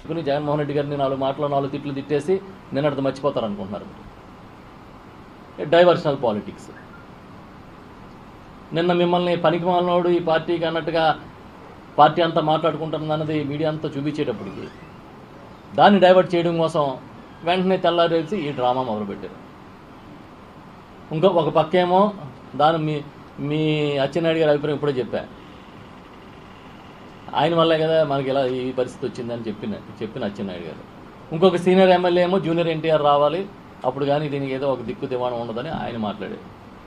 తెచ్చుకుని జగన్మోహన్ రెడ్డి గారిని నాలుగు మాటలు నాలుగు తిట్లు తిట్టేసి నిన్నటిది మర్చిపోతారు అనుకుంటున్నారు డైవర్షనల్ పాలిటిక్స్ నిన్న మిమ్మల్ని పనికి మాలినోడు ఈ పార్టీకి అన్నట్టుగా పార్టీ అంతా మాట్లాడుకుంటుంది అన్నది మీడియా అంతా చూపించేటప్పటికి దాన్ని డైవర్ట్ చేయడం కోసం వెంటనే తెల్లారేసి ఈ డ్రామా మొదలుపెట్టారు ఇంకో ఒక పక్కేమో దాని మీ మీ అచ్చెన్నాయుడు గారి అభిప్రాయం ఇప్పుడే చెప్పా ఆయన వల్లే కదా మనకి ఇలా ఈ పరిస్థితి వచ్చిందని చెప్పిన చెప్పిన అచ్చెన్నాయుడు గారు ఇంకొక సీనియర్ ఎమ్మెల్యే ఏమో జూనియర్ ఎన్టీఆర్ రావాలి అప్పుడు కానీ దీనికి ఏదో ఒక దిక్కు దివాణం ఉండదని ఆయన మాట్లాడారు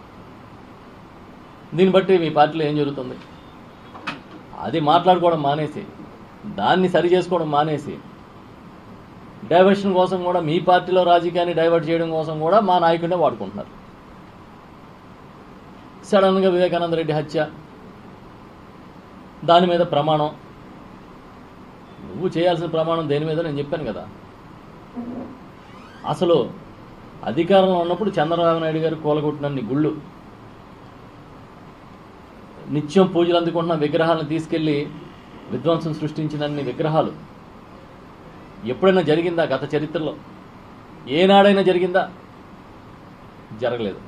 దీన్ని బట్టి మీ పార్టీలో ఏం జరుగుతుంది అది మాట్లాడుకోవడం మానేసి దాన్ని సరి చేసుకోవడం మానేసి డైవర్షన్ కోసం కూడా మీ పార్టీలో రాజకీయాన్ని డైవర్ట్ చేయడం కోసం కూడా మా నాయకుడినే వాడుకుంటున్నారు సడన్గా వివేకానంద రెడ్డి హత్య దాని మీద ప్రమాణం నువ్వు చేయాల్సిన ప్రమాణం దేని మీద నేను చెప్పాను కదా అసలు అధికారంలో ఉన్నప్పుడు చంద్రబాబు నాయుడు గారు కూలగొట్టినన్ని గుళ్ళు నిత్యం పూజలు అందుకుంటున్న విగ్రహాలను తీసుకెళ్ళి విధ్వంసం సృష్టించినన్ని విగ్రహాలు ఎప్పుడైనా జరిగిందా గత చరిత్రలో ఏనాడైనా జరిగిందా జరగలేదు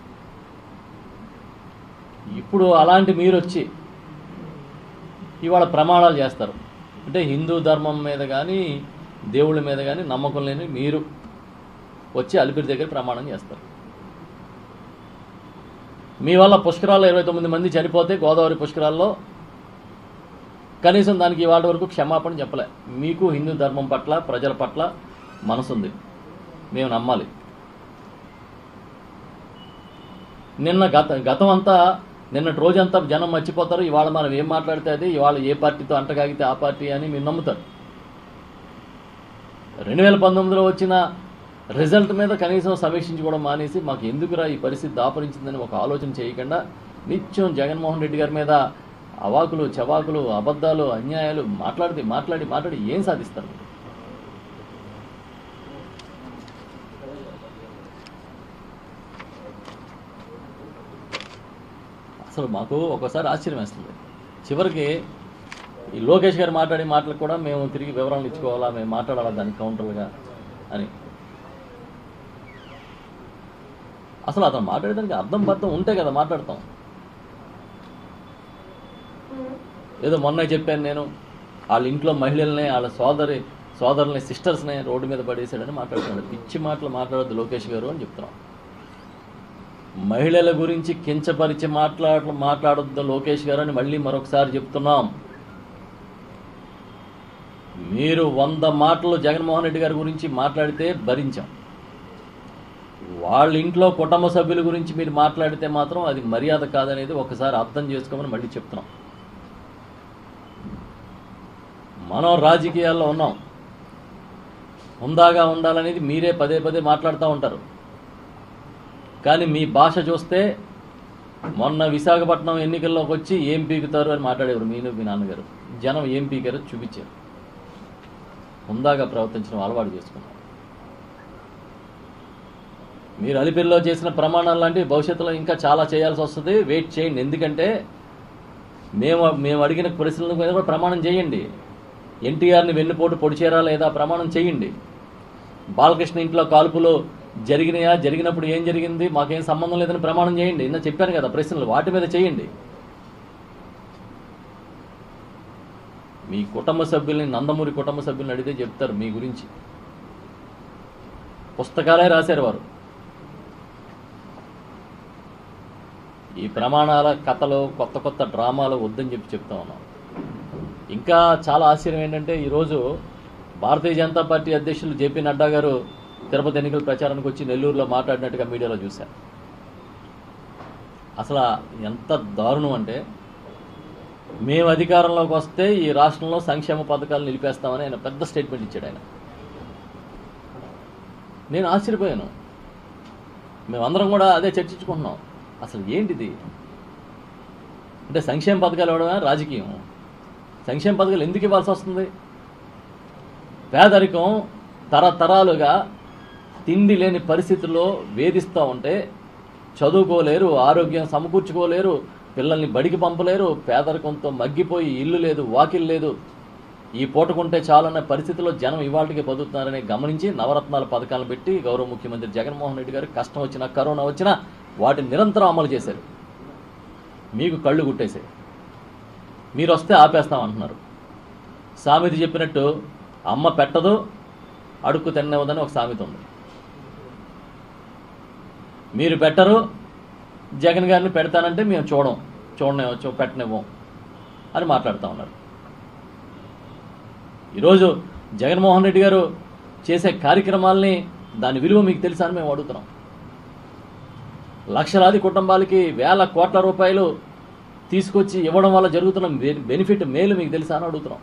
ఇప్పుడు అలాంటి మీరు వచ్చి ఇవాళ ప్రమాణాలు చేస్తారు అంటే హిందూ ధర్మం మీద కానీ దేవుళ్ళ మీద కానీ నమ్మకం లేని మీరు వచ్చి అలిపిరి దగ్గర ప్రమాణం చేస్తారు మీ వల్ల పుష్కరాల్లో ఇరవై తొమ్మిది మంది చనిపోతే గోదావరి పుష్కరాల్లో కనీసం దానికి ఇవాళ వరకు క్షమాపణ చెప్పలే మీకు హిందూ ధర్మం పట్ల ప్రజల పట్ల మనసుంది మేము నమ్మాలి నిన్న గత గతం అంతా నిన్నటి రోజంతా జనం మర్చిపోతారు ఇవాళ మనం ఏం మాట్లాడితే అది ఇవాళ ఏ పార్టీతో అంటగాగితే ఆ పార్టీ అని మీరు నమ్ముతారు రెండు వేల పంతొమ్మిదిలో వచ్చిన రిజల్ట్ మీద కనీసం సమీక్షించుకోవడం మానేసి మాకు ఎందుకురా ఈ పరిస్థితి దాపరించిందని ఒక ఆలోచన చేయకుండా నిత్యం జగన్మోహన్ రెడ్డి గారి మీద అవాకులు చవాకులు అబద్ధాలు అన్యాయాలు మాట్లాడితే మాట్లాడి మాట్లాడి ఏం సాధిస్తారు అసలు మాకు ఒక్కోసారి ఆశ్చర్యం వేస్తుంది చివరికి ఈ లోకేష్ గారు మాట్లాడే మాటలకు కూడా మేము తిరిగి వివరాలు ఇచ్చుకోవాలా మేము మాట్లాడాలా దానికి కౌంటర్లుగా అని అసలు అతను మాట్లాడేదానికి అర్థం బద్దం ఉంటే కదా మాట్లాడతాం ఏదో మొన్న చెప్పాను నేను వాళ్ళ ఇంట్లో మహిళల్ని వాళ్ళ సోదరి సోదరుల్ని సిస్టర్స్ని రోడ్డు మీద పడేసాడని మాట్లాడుతున్నాడు పిచ్చి మాటలు మాట్లాడొద్దు లోకేష్ గారు అని చెప్తున్నాం మహిళల గురించి కించపరిచి మాట్లాడ మాట్లాడొద్దు లోకేష్ గారు అని మళ్ళీ మరొకసారి చెప్తున్నాం మీరు వంద మాటలు జగన్మోహన్ రెడ్డి గారి గురించి మాట్లాడితే భరించాం వాళ్ళ ఇంట్లో కుటుంబ సభ్యుల గురించి మీరు మాట్లాడితే మాత్రం అది మర్యాద కాదనేది ఒకసారి అర్థం చేసుకోమని మళ్ళీ చెప్తున్నాం మనం రాజకీయాల్లో ఉన్నాం హుందాగా ఉండాలనేది మీరే పదే పదే మాట్లాడుతూ ఉంటారు కానీ మీ భాష చూస్తే మొన్న విశాఖపట్నం ఎన్నికల్లోకి వచ్చి ఏం పీకుతారు అని మాట్లాడేవారు మీరు మీ నాన్నగారు జనం ఏం పీకారో చూపించారు హుందాగా ప్రవర్తించడం అలవాటు చేసుకున్నారు మీరు అలిపిరిలో చేసిన ప్రమాణాలు లాంటివి భవిష్యత్తులో ఇంకా చాలా చేయాల్సి వస్తుంది వెయిట్ చేయండి ఎందుకంటే మేము మేము అడిగిన ప్రశ్నల మీద కూడా ప్రమాణం చేయండి ఎన్టీఆర్ని వెన్నుపోటు పొడిచేరా లేదా ప్రమాణం చేయండి బాలకృష్ణ ఇంట్లో కాల్పులు జరిగినాయా జరిగినప్పుడు ఏం జరిగింది మాకేం సంబంధం లేదని ప్రమాణం చేయండి నిన్న చెప్పాను కదా ప్రశ్నలు వాటి మీద చేయండి మీ కుటుంబ సభ్యుల్ని నందమూరి కుటుంబ సభ్యుల్ని అడిగితే చెప్తారు మీ గురించి పుస్తకాలే రాశారు వారు ఈ ప్రమాణాల కథలు కొత్త కొత్త డ్రామాలు వద్దని చెప్పి చెప్తా ఉన్నాం ఇంకా చాలా ఆశ్చర్యం ఏంటంటే ఈరోజు భారతీయ జనతా పార్టీ అధ్యక్షులు జేపీ నడ్డా గారు తిరుపతి ఎన్నికల ప్రచారానికి వచ్చి నెల్లూరులో మాట్లాడినట్టుగా మీడియాలో చూశాను అసలు ఎంత దారుణం అంటే మేము అధికారంలోకి వస్తే ఈ రాష్ట్రంలో సంక్షేమ పథకాలు నిలిపేస్తామని ఆయన పెద్ద స్టేట్మెంట్ ఇచ్చాడు ఆయన నేను ఆశ్చర్యపోయాను మేమందరం కూడా అదే చర్చించుకుంటున్నాం అసలు ఏంటిది అంటే సంక్షేమ పథకాలు ఇవ్వడమే రాజకీయం సంక్షేమ పథకాలు ఎందుకు ఇవ్వాల్సి వస్తుంది పేదరికం తరతరాలుగా తిండి లేని పరిస్థితుల్లో వేధిస్తూ ఉంటే చదువుకోలేరు ఆరోగ్యం సమకూర్చుకోలేరు పిల్లల్ని బడికి పంపలేరు పేదరికంతో మగ్గిపోయి ఇల్లు లేదు వాకిల్ లేదు ఈ పూటకుంటే చాలన్న పరిస్థితిలో జనం ఇవాళకి బతుకుతున్నారని గమనించి నవరత్నాల పథకాలను పెట్టి గౌరవ ముఖ్యమంత్రి జగన్మోహన్ రెడ్డి గారు కష్టం వచ్చినా కరోనా వచ్చినా వాటిని నిరంతరం అమలు చేశారు మీకు కళ్ళు గుట్టేశాయి మీరు వస్తే ఆపేస్తామంటున్నారు సామెత చెప్పినట్టు అమ్మ పెట్టదు అడుక్కు తిన్నవదని ఒక సామెత ఉంది మీరు పెట్టరు జగన్ గారిని పెడతానంటే మేము చూడం చూడనే చూ పెట్టనివ్వం అని మాట్లాడుతూ ఉన్నారు ఈరోజు జగన్మోహన్ రెడ్డి గారు చేసే కార్యక్రమాల్ని దాని విలువ మీకు తెలుసా అని మేము అడుగుతున్నాం లక్షలాది కుటుంబాలకి వేల కోట్ల రూపాయలు తీసుకొచ్చి ఇవ్వడం వల్ల జరుగుతున్న బె- బెనిఫిట్ మేలు మీకు తెలుసా అని అడుగుతున్నాం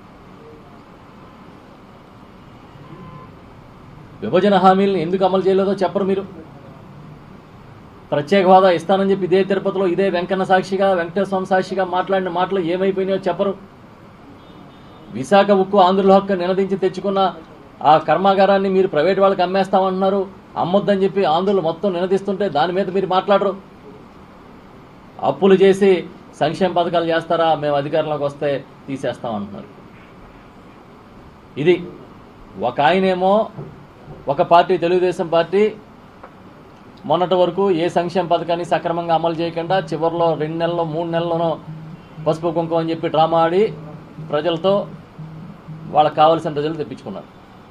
విభజన హామీలను ఎందుకు అమలు చేయలేదో చెప్పరు మీరు ప్రత్యేక హోదా ఇస్తానని చెప్పి ఇదే తిరుపతిలో ఇదే వెంకన్న సాక్షిగా వెంకటేశ్వర సాక్షిగా మాట్లాడిన మాటలు ఏమైపోయినాయో చెప్పరు విశాఖ ఉక్కు ఆంధ్రుల హక్కు నినదించి తెచ్చుకున్న ఆ కర్మాగారాన్ని మీరు ప్రైవేట్ వాళ్ళకి అమ్మేస్తామంటున్నారు అమ్మొద్దని చెప్పి ఆంధ్రులు మొత్తం నినదిస్తుంటే దాని మీద మీరు మాట్లాడరు అప్పులు చేసి సంక్షేమ పథకాలు చేస్తారా మేము అధికారంలోకి వస్తే తీసేస్తామంటున్నారు ఇది ఒక ఆయనేమో ఒక పార్టీ తెలుగుదేశం పార్టీ మొన్నటి వరకు ఏ సంక్షేమ పథకాన్ని సక్రమంగా అమలు చేయకుండా చివరిలో రెండు నెలల్లో మూడు నెలల్లోనో పసుపు కుంకుమ అని చెప్పి డ్రామా ఆడి ప్రజలతో వాళ్ళకి కావాల్సిన ప్రజలు తెప్పించుకున్నారు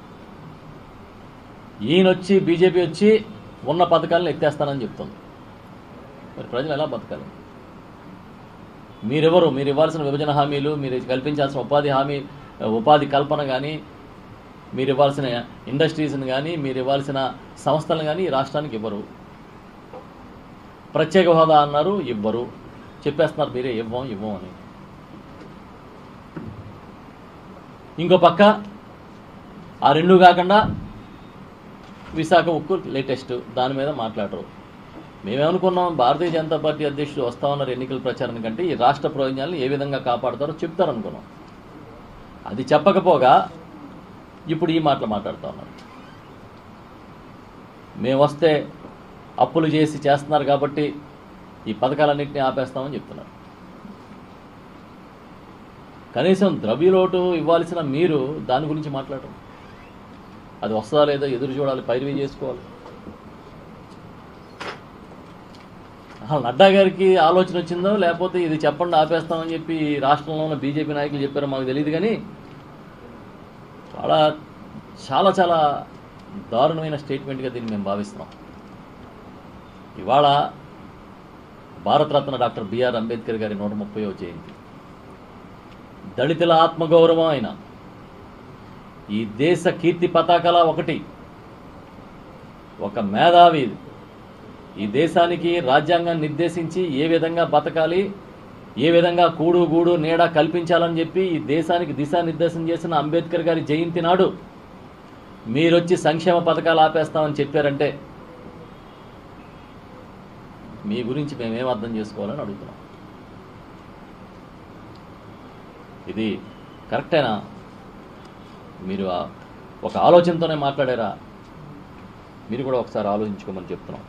ఈయన వచ్చి బీజేపీ వచ్చి ఉన్న పథకాలను ఎత్తేస్తానని చెప్తుంది మరి ప్రజలు ఎలా బతకాలి మీరెవరు మీరు ఇవ్వాల్సిన విభజన హామీలు మీరు కల్పించాల్సిన ఉపాధి హామీ ఉపాధి కల్పన కానీ మీరు ఇవ్వాల్సిన ఇండస్ట్రీస్ని కానీ మీరు ఇవ్వాల్సిన సంస్థలను కానీ ఈ రాష్ట్రానికి ఇవ్వరు ప్రత్యేక హోదా అన్నారు ఇవ్వరు చెప్పేస్తున్నారు మీరే ఇవ్వం ఇవ్వం అని ఇంకో పక్క ఆ రెండు కాకుండా విశాఖ ఉక్కు లేటెస్ట్ దాని మీద మాట్లాడరు మేమేమనుకున్నాం భారతీయ జనతా పార్టీ అధ్యక్షుడు వస్తా ఉన్నారు ఎన్నికల ప్రచారం కంటే ఈ రాష్ట్ర ప్రయోజనాలను ఏ విధంగా కాపాడతారో చెప్తారు అనుకున్నాం అది చెప్పకపోగా ఇప్పుడు ఈ మాటలు మాట్లాడుతూ ఉన్నారు మేము వస్తే అప్పులు చేసి చేస్తున్నారు కాబట్టి ఈ పథకాలన్నింటినీ ఆపేస్తామని చెప్తున్నారు కనీసం ద్రవ్యలోటు ఇవ్వాల్సిన మీరు దాని గురించి మాట్లాడరు అది వస్తుందా లేదో ఎదురు చూడాలి పైరువి చేసుకోవాలి అసలు నడ్డా గారికి ఆలోచన వచ్చిందో లేకపోతే ఇది చెప్పండి ఆపేస్తామని చెప్పి ఈ రాష్ట్రంలో ఉన్న బీజేపీ నాయకులు చెప్పారో మాకు తెలియదు కానీ చాలా చాలా చాలా దారుణమైన స్టేట్మెంట్గా దీన్ని మేము భావిస్తున్నాం ఇవాళ భారతరత్న డాక్టర్ బిఆర్ అంబేద్కర్ గారి నూట ముప్పైవ జయంతి దళితుల ఆత్మగౌరవం ఆయన ఈ దేశ కీర్తి పతాకల ఒకటి ఒక మేధావి ఈ దేశానికి రాజ్యాంగాన్ని నిర్దేశించి ఏ విధంగా బతకాలి ఏ విధంగా కూడు గూడు నీడ కల్పించాలని చెప్పి ఈ దేశానికి దిశానిర్దేశం చేసిన అంబేద్కర్ గారి జయంతి నాడు మీరొచ్చి సంక్షేమ పథకాలు ఆపేస్తామని చెప్పారంటే మీ గురించి మేమేం అర్థం చేసుకోవాలని అడుగుతున్నాం ఇది కరెక్టేనా మీరు ఆ ఒక ఆలోచనతోనే మాట్లాడారా మీరు కూడా ఒకసారి ఆలోచించుకోమని చెప్తున్నాం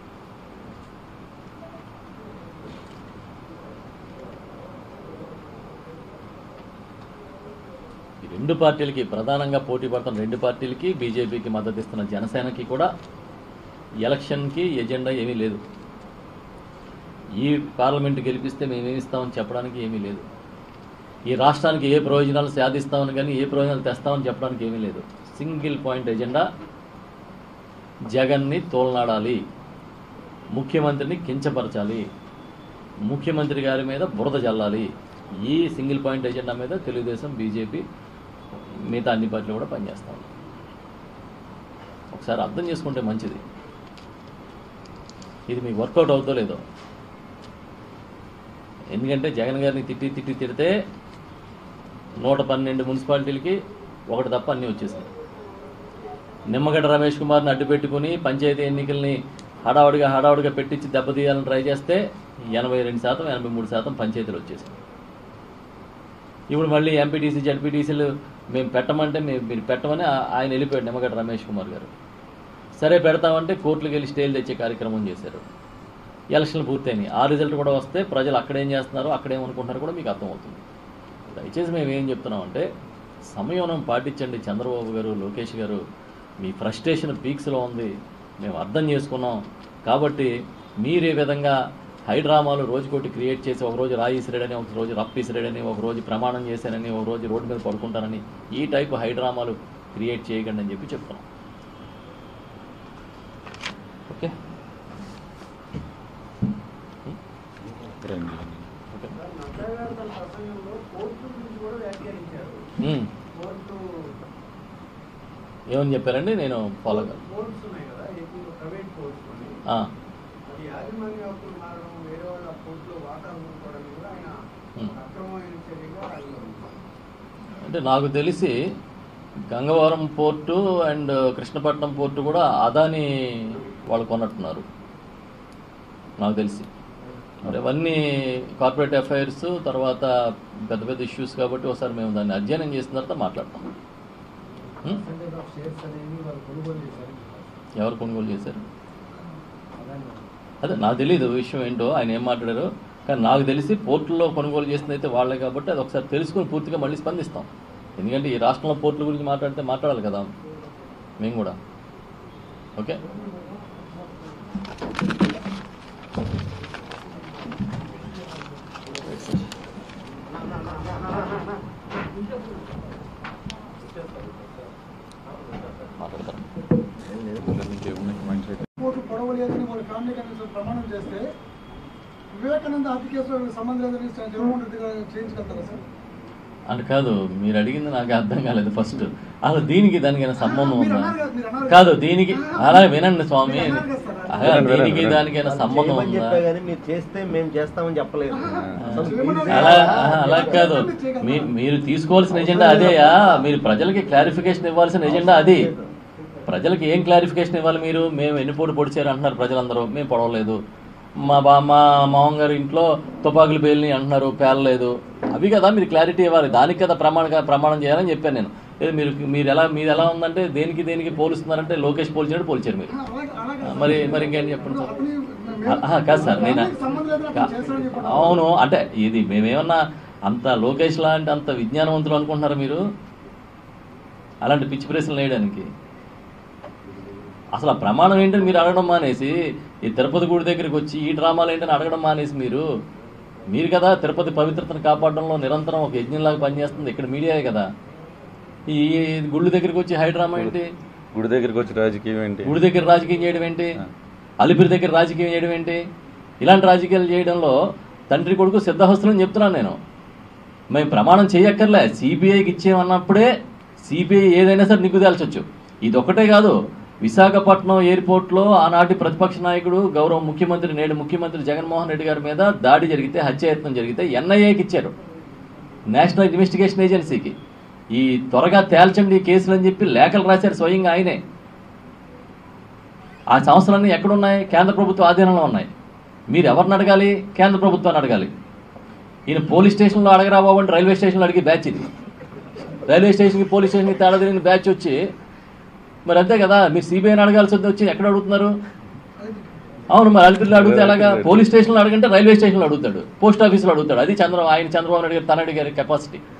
ఈ రెండు పార్టీలకి ప్రధానంగా పోటీ పడుతున్న రెండు పార్టీలకి బీజేపీకి మద్దతు ఇస్తున్న జనసేనకి కూడా ఎలక్షన్కి ఎజెండా ఏమీ లేదు ఈ పార్లమెంట్ గెలిపిస్తే మేమేమి ఇస్తామని చెప్పడానికి ఏమీ లేదు ఈ రాష్ట్రానికి ఏ ప్రయోజనాలు సాధిస్తామని కానీ ఏ ప్రయోజనాలు తెస్తామని చెప్పడానికి ఏమీ లేదు సింగిల్ పాయింట్ ఎజెండా జగన్ని తోలనాడాలి ముఖ్యమంత్రిని కించపరచాలి ముఖ్యమంత్రి గారి మీద బురద జల్లాలి ఈ సింగిల్ పాయింట్ ఎజెండా మీద తెలుగుదేశం బీజేపీ మిగతా అన్ని పార్టీలు కూడా పనిచేస్తాం ఒకసారి అర్థం చేసుకుంటే మంచిది ఇది మీకు వర్కౌట్ అవుతో లేదో ఎందుకంటే జగన్ గారిని తిట్టి తిట్టి తిడితే నూట పన్నెండు మున్సిపాలిటీలకి ఒకటి తప్ప అన్నీ వచ్చేసాయి నిమ్మగడ్డ రమేష్ కుమార్ని అడ్డు పెట్టుకుని పంచాయతీ ఎన్నికల్ని హడావుడిగా హడావుడిగా పెట్టించి దెబ్బతీయాలని ట్రై చేస్తే ఎనభై రెండు శాతం ఎనభై మూడు శాతం పంచాయతీలు వచ్చేసాయి ఇప్పుడు మళ్ళీ ఎంపీటీసీ జడ్పీటీసీలు మేము పెట్టమంటే మేము మీరు పెట్టమని ఆ- ఆయన వెళ్ళిపోయాడు నిమ్మగడ్డ రమేష్ కుమార్ గారు సరే పెడతామంటే కోర్టులకు వెళ్ళి స్టేలు తెచ్చే కార్యక్రమం చేశారు ఎలక్షన్లు పూర్తయినాయి ఆ రిజల్ట్ కూడా వస్తే ప్రజలు అక్కడేం చేస్తున్నారో అక్కడేమనుకుంటున్నారో కూడా మీకు అర్థమవుతుంది దయచేసి మేము ఏం చెప్తున్నామంటే సంయమనం పాటించండి చంద్రబాబు గారు లోకేష్ గారు మీ ఫ్రస్ట్రేషన్ పీక్స్లో ఉంది మేము అర్థం చేసుకున్నాం కాబట్టి మీరు ఈ విధంగా హైడ్రామాలు రోజుకోటి క్రియేట్ చేసి ఒక రోజు రాయి ఇసిరాడని ఒక రోజు రప్ప ఇసిరాడని ఒక రోజు ప్రమాణం చేశానని ఒక రోజు రోడ్డు మీద పడుకుంటానని ఈ టైపు హైడ్రామాలు క్రియేట్ చేయకండి అని చెప్పి చెప్తున్నాం ఓకే ఓకే నడ్డా గారు తన ప్రసంగంలో కోర్టు గురించి కూడా వ్యాఖ్యానించారు ఉమ్. కోర్టు ఏమని చెప్పారండి నేను ఫాలో కాదు కోర్ట్స్ ఉన్నాయి కదా ఏపీలో ప్రైవేట్ కోర్ట్స్ అని ఆ, అది యాజమాన్య హక్కులు మారడం వేరే వాళ్ళ కోర్టులో వాటా ఉంచుకోవడం కూడా ఆయన Hmm. అక్రమమైన చర్యగా ఆయన అంటే నాకు తెలిసి Gangavaram port and Krishnapatnam port కూడా అదాని వాళ్ళు కొన్నట్టున్నారు నాకు తెలిసి మరి అవన్నీ కార్పొరేట్ అఫైర్స్ తర్వాత పెద్ద పెద్ద ఇష్యూస్ కాబట్టి ఒకసారి మేము దాన్ని అధ్యయనం చేసిన తర్వాత మాట్లాడతాం ఉం? పర్సెంటేజ్ ఆఫ్ షేర్స్ అనేవి వాళ్ళు కొనుగోలు చేశారు ఎవరు కొనుగోలు చేశారు అదాని అదే నాకు తెలియదు విషయం ఏంటో ఆయన ఏం మాట్లాడారు కానీ నాకు తెలిసి పోర్టుల్లో కొనుగోలు చేసింది అయితే వాళ్ళే కాబట్టి అది ఒకసారి తెలుసుకుని పూర్తిగా మళ్ళీ స్పందిస్తాం ఎందుకంటే ఈ రాష్ట్రంలో పోర్టుల గురించి మాట్లాడితే మాట్లాడాలి కదా మేము కూడా ఓకే మాట్లాడతారు కోర్టు పొడవ లేదని వాళ్ళ ఫ్యామిలీ కనీసం ప్రమాణం చేస్తే వివేకానంద హత్య కేసులో వీళ్ళకి సంబంధం లేదని జగన్మోహన్ రెడ్డి గారు చేయించగలుగుతారా సార్ అంటే కాదు మీరు అడిగింది నాకు అర్థం కాలేదు ఫస్ట్ అసలు దీనికి దానికైనా సంబంధం మీరు ఉందా అన్నారు కదా, మీరు అన్నారు కాదు కదా. దీనికి ఆ, అలా వినండి స్వామి మీరు అన్నారు కదా సార్. అలా దీనికి దానికైనా సంబంధం చేయమని ఉందా చెప్పా కానీ మీరు చేస్తే మేము చేస్తామని చెప్పలేదు అసలు చేయమని మీరు అలా చేయాలా? ఆహా, అలా కాదు మీ- మీరు తీసుకోవాల్సిన ఎజెండా అదేయా మీరు ప్రజలకి క్లారిఫికేషన్ ఇవ్వాల్సిన ఎజెండా అది ప్రజలకి ఏం క్లారిఫికేషన్ ఇవ్వాలి మీరు మేము ఎన్ని పూట పొడిచారు అంటున్నారు ప్రజలందరూ మేము పొడవలేదు మా బా మా మామగారు ఇంట్లో తుపాకులు పేలిని అంటున్నారు పేలలేదు అవి కదా మీరు క్లారిటీ ఇవ్వాలి దానికి కదా ప్రమాణ ప్రమాణం చేయాలని చెప్పాను నేను ఏదో మీరు మీరు ఎలా మీరు ఎలా ఉందంటే దేనికి దేనికి పోలుస్తున్నారంటే లోకేష్ పోల్చినట్టు పోల్చారు మీరు ఆ, అలాగే- అలాగే సార్. మరి మరి ఇంకేం చెప్పండి సార్ అతని మేము- ఆహా, కాదు సార్ నేను ఫ్యామిలీకి సంబంధం లేదని అతను చేస్తాడని చెప్పండి. అవును అంటే ఇది మేమేమన్నా అంత లోకేష్ లాంటి అంత విజ్ఞానవంతులు అనుకుంటున్నారా మీరు అలాంటి పిచ్చి ప్రశ్నలు వేయడానికి అసలు ఆ ప్రమాణం ఏంటని మీరు అడగడం మానేసి ఈ తిరుపతి గుడి దగ్గరికి వచ్చి ఈ డ్రామాలు ఏంటని అడగడం మానేసి మీరు మీరు కదా తిరుపతి పవిత్రతను కాపాడడంలో నిరంతరం ఒక యజ్ఞంలాగా పనిచేస్తుంది ఇక్కడ మీడియాయే కదా ఈ ఈ గుళ్ళు దగ్గరికి వచ్చి హై డ్రామా ఏంటి గుడి దగ్గరికి వచ్చి రాజకీయం ఏంటి గుడి దగ్గర రాజకీయం చేయడం ఏంటి అలిపిరి దగ్గర రాజకీయం చేయడం ఏంటి ఇలాంటి రాజకీయాలు చేయడంలో తండ్రి కొడుకు సిద్ధహస్తులు అని చెప్తున్నాను నేను మేము ప్రమాణం చేయక్కర్లే సిబిఐకి ఇచ్చేమన్నప్పుడే సిబిఐ ఏదైనా సరే నిగ్గు తేల్చొచ్చు ఇది ఒకటే కాదు విశాఖపట్నం ఎయిర్పోర్ట్లో ఆనాటి ప్రతిపక్ష నాయకుడు గౌరవ ముఖ్యమంత్రి నేడు ముఖ్యమంత్రి జగన్మోహన్ రెడ్డి గారి మీద దాడి జరిగితే హత్యాయత్నం జరిగితే ఎన్ఐఏకి ఇచ్చారు నేషనల్ ఇన్వెస్టిగేషన్ ఏజెన్సీకి ఈ త్వరగా తేల్చండి ఈ కేసులు అని చెప్పి లేఖలు రాశారు స్వయంగా ఆయనే ఆ సంస్థలన్నీ ఎక్కడున్నాయి కేంద్ర ప్రభుత్వ ఆధీనంలో ఉన్నాయి మీరు ఎవరిని అడగాలి కేంద్ర ప్రభుత్వాన్ని అడగాలి ఈయన పోలీస్ స్టేషన్లో అడగరా బాబు అంటే రైల్వే స్టేషన్లో అడిగే బ్యాచ్ ఇది రైల్వే స్టేషన్కి పోలీస్ స్టేషన్కి తేడా తెలియని బ్యాచ్ వచ్చి మరి అంతే కదా మీరు సిబిఐని అడగాల్సి వచ్చి ఎక్కడ అడుగుతున్నారు అవును మరి అలిపిరిలో అడిగితే ఎలాగా పోలీస్ స్టేషన్లో అడగంటే రైల్వే స్టేషన్లో అడుగుతాడు పోస్ట్ ఆఫీస్లో అడుగుతాడు అది చంద్ర ఆయన చంద్రబాబు నాయుడు గారు తన గారి కెపాసిటీ